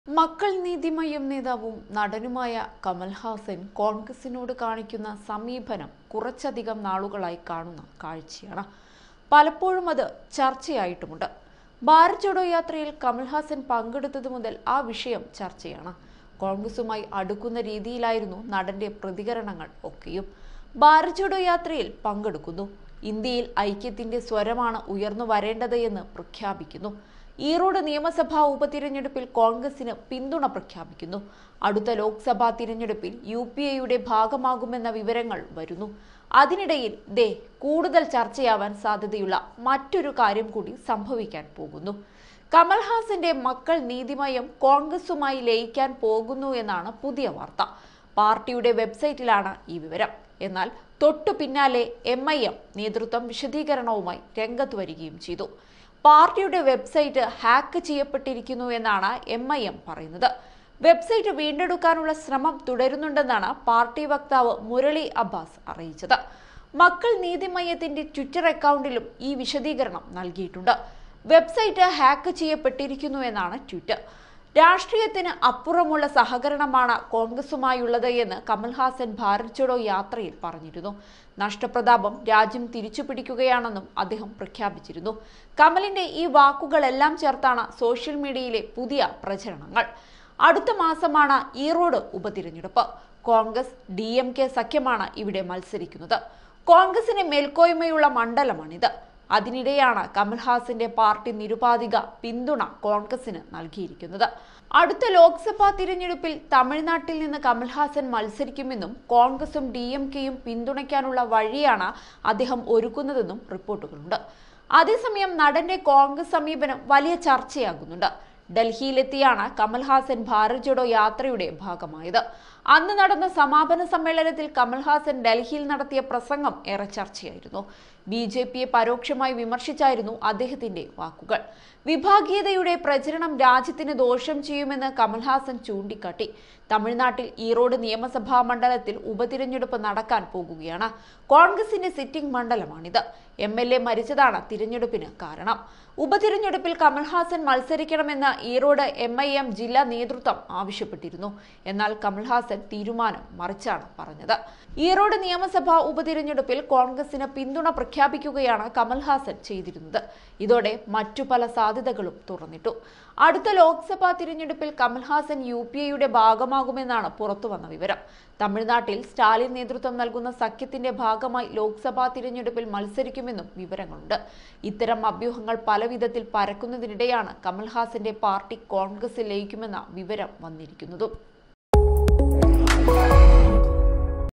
മക്കൾ നീതിമയം നേതാവും നടനുമായ കമൽഹാസൻ കോൺഗ്രസിനോട് കാണിക്കുന്ന സമീപനം കുറച്ചധികം നാളുകളായി കാണുന്ന കാഴ്ചയാണ് പലപ്പോഴും അത് ചർച്ചയായിട്ടുമുണ്ട് ഭാരത് ജോഡോ യാത്രയിൽ കമൽഹാസൻ പങ്കെടുത്തത് മുതൽ ആ വിഷയം ചർച്ചയാണ് കോൺഗ്രസുമായി അടുക്കുന്ന രീതിയിലായിരുന്നു നടന്റെ പ്രതികരണങ്ങൾ ഒക്കെയും ഭാരത് ജോഡോ യാത്രയിൽ പങ്കെടുക്കുന്നു ഇന്ത്യയിൽ ഐക്യത്തിന്റെ സ്വരമാണ് ഉയർന്നു വരേണ്ടത് എന്ന് പ്രഖ്യാപിക്കുന്നു ഈറോഡ് നിയമസഭാ ഉപതിരഞ്ഞെടുപ്പിൽ കോൺഗ്രസിന് പിന്തുണ പ്രഖ്യാപിക്കുന്നു അടുത്ത ലോക്സഭാ തിരഞ്ഞെടുപ്പിൽ യു പി എയുടെ ഭാഗമാകുമെന്ന വിവരങ്ങൾ വരുന്നു അതിനിടയിൽ ദേ കൂടുതൽ ചർച്ചയാവാൻ സാധ്യതയുള്ള മറ്റൊരു കാര്യം കൂടി സംഭവിക്കാൻ പോകുന്നു കമൽഹാസന്റെ മക്കൾ നീതിമയം കോൺഗ്രസുമായി ലയിക്കാൻ പോകുന്നു എന്നാണ് പുതിയ വാർത്ത പാർട്ടിയുടെ വെബ്സൈറ്റിലാണ് ഈ വിവരം എന്നാൽ തൊട്ടു പിന്നാലെ എം ഐ എം നേതൃത്വം വിശദീകരണവുമായി രംഗത്ത് വരികയും ചെയ്തു പാർട്ടിയുടെ വെബ്സൈറ്റ് ഹാക്ക് ചെയ്യപ്പെട്ടിരിക്കുന്നു എന്നാണ് എം ഐ എം പറയുന്നത് വെബ്സൈറ്റ് വീണ്ടെടുക്കാനുള്ള ശ്രമം തുടരുന്നുണ്ടെന്നാണ് പാർട്ടി വക്താവ് മുരളി അബ്ബാസ് അറിയിച്ചത് മക്കൾ നീതിമയ്യത്തിന്റെ ട്വിറ്റർ അക്കൗണ്ടിലും ഈ വിശദീകരണം നൽകിയിട്ടുണ്ട് വെബ്സൈറ്റ് ഹാക്ക് ചെയ്യപ്പെട്ടിരിക്കുന്നു എന്നാണ് ട്വിറ്റ് രാഷ്ട്രീയത്തിന് അപ്പുറമുള്ള സഹകരണമാണ് കോൺഗ്രസുമായുള്ളത് എന്ന് കമൽഹാസൻ ഭാരത് ജോഡോ യാത്രയിൽ പറഞ്ഞിരുന്നു നഷ്ടപ്രതാപം രാജ്യം തിരിച്ചു പിടിക്കുകയാണെന്നും അദ്ദേഹം പ്രഖ്യാപിച്ചിരുന്നു കമലിന്റെ ഈ വാക്കുകളെല്ലാം ചേർത്താണ് സോഷ്യൽ മീഡിയയിലെ പുതിയ പ്രചരണങ്ങൾ അടുത്ത മാസമാണ് ഈറോഡ് ഉപതിരഞ്ഞെടുപ്പ് കോൺഗ്രസ് ഡി എം കെ സഖ്യമാണ് ഇവിടെ മത്സരിക്കുന്നത് കോൺഗ്രസിന് മേൽക്കോയ്മയുള്ള മണ്ഡലമാണിത് അതിനിടെയാണ് കമൽഹാസന്റെ പാർട്ടി നിരുപാധിക പിന്തുണ കോൺഗ്രസിന് നൽകിയിരിക്കുന്നത് അടുത്ത ലോക്സഭാ തിരഞ്ഞെടുപ്പിൽ തമിഴ്നാട്ടിൽ നിന്ന് കമൽഹാസൻ മത്സരിക്കുമെന്നും കോൺഗ്രസും ഡി എം കെയും പിന്തുണയ്ക്കാനുള്ള വഴിയാണ് അദ്ദേഹം ഒരുക്കുന്നതെന്നും റിപ്പോർട്ടുകളുണ്ട് അതേസമയം നടന്റെ കോൺഗ്രസ് സമീപനം വലിയ ചർച്ചയാകുന്നുണ്ട് ഡൽഹിയിലെത്തിയാണ് കമൽഹാസൻ ഭാരത് ജോഡോ യാത്രയുടെ ഭാഗമായത് അന്ന് നടന്ന സമാപന സമ്മേളനത്തിൽ കമൽഹാസൻ ഡൽഹിയിൽ നടത്തിയ പ്രസംഗം ഏറെ ചർച്ചയായിരുന്നു ബി ജെ പിയെ പരോക്ഷമായി വിമർശിച്ചായിരുന്നു അദ്ദേഹത്തിന്റെ വാക്കുകൾ വിഭാഗീയതയുടെ പ്രചരണം രാജ്യത്തിന് ദോഷം ചെയ്യുമെന്ന് കമൽഹാസൻ ചൂണ്ടിക്കാട്ടി തമിഴ്നാട്ടിൽ ഈറോഡ് നിയമസഭാ മണ്ഡലത്തിൽ ഉപതിരഞ്ഞെടുപ്പ് നടക്കാൻ പോകുകയാണ് കോൺഗ്രസിന്റെ സിറ്റിംഗ് മണ്ഡലമാണിത് എം എൽ എ മരിച്ചതാണ് തിരഞ്ഞെടുപ്പിന് കാരണം ഉപതിരഞ്ഞെടുപ്പിൽ Kamal Haasan മത്സരിക്കണമെന്ന് Erode M I M ജില്ലാ നേതൃത്വം ആവശ്യപ്പെട്ടിരുന്നു എന്നാൽ കമൽഹാസൻ തീരുമാനം മറിച്ചാണ് പറഞ്ഞത് ഈറോഡ് നിയമസഭാ ഉപതിരഞ്ഞെടുപ്പിൽ കോൺഗ്രസിന് പിന്തുണ പ്രഖ്യാപിക്കുകയാണ് കമൽഹാസൻ ചെയ്തിരുന്നത് ഇതോടെ മറ്റു പല സാധ്യതകളും തുറന്നിട്ടു അടുത്ത ലോക്സഭാ തിരഞ്ഞെടുപ്പിൽ കമൽഹാസൻ യു പി എയുടെ ഭാഗമാകുമെന്നാണ് പുറത്തുവന്ന വിവരം തമിഴ്നാട്ടിൽ സ്റ്റാലിൻ നേതൃത്വം നൽകുന്ന സഖ്യത്തിന്റെ ഭാഗമായി ലോക്സഭാ തിരഞ്ഞെടുപ്പിൽ മത്സരിക്കുമെന്നും വിവരങ്ങളുണ്ട് ഇത്തരം അഭ്യൂഹങ്ങൾ പല വിധത്തിൽ പരക്കുന്നതിനിടെയാണ് കമൽഹാസന്റെ പാർട്ടി കോൺഗ്രസിൽ ലയിക്കുമെന്ന വിവരം വന്നിരിക്കുന്നതും